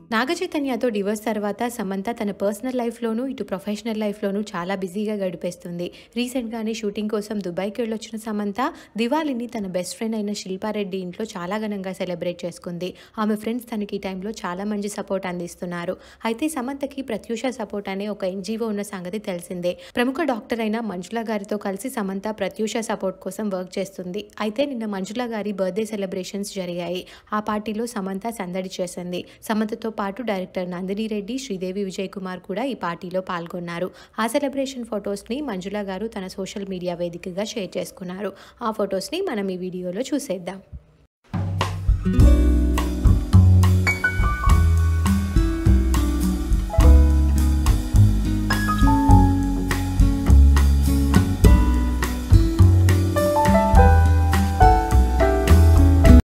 నాగచైతన్యతో divorce తర్వాత సమంత తన personal లైఫ్లోనూ ఇటు ప్రొఫెషనల్ లైఫ్లోనూ చాలా బిజీగా గడిపేస్తుంది రీసెంట్గానే షూటింగ్ కోసం దుబాయ్కి వెళ్ళొచ్చిన సమంత దివాళీని తన బెస్ట్ ఫ్రెండ్ అయిన శిల్పారెడ్డి ఇంట్లో చాలా ఘనంగా సెలబ్రేట్ చేసుకుంది ఆమె ఫ్రెండ్స్ తనకి ఈ టైంలో చాలా మంచి సపోర్ట్ అందిస్తున్నారు అయితే సమంతకి ప్రత్యూష సపోర్ట్ అనే ఒక ఎన్జిఓ ఉన్న సంగతి తెలిసిందే ప్రముఖ డాక్టర్ అయిన మంజుల గారితో కలిసి సమంత ప్రత్యూష సపోర్ట్ కోసం వర్క్ చేస్తుంది అయితే నిన్న మంజుల గారి బర్త్డే సెలబ్రేషన్స్ జరిగాయి ఆ పార్టీలో సమంత సందడి చేసింది సమంతతో పాటు డైరెక్టర్ నందిని రెడ్డి శ్రీదేవి విజయ్ కుమార్ కూడా ఈ పార్టీలో పాల్గొన్నారు ఆ సెలబ్రేషన్ ఫొటోస్ని మంజుల గారు తన సోషల్ మీడియా వేదికగా షేర్ చేసుకున్నారు ఆ ఫొటోస్ని మనం ఈ వీడియోలో చూసేద్దాం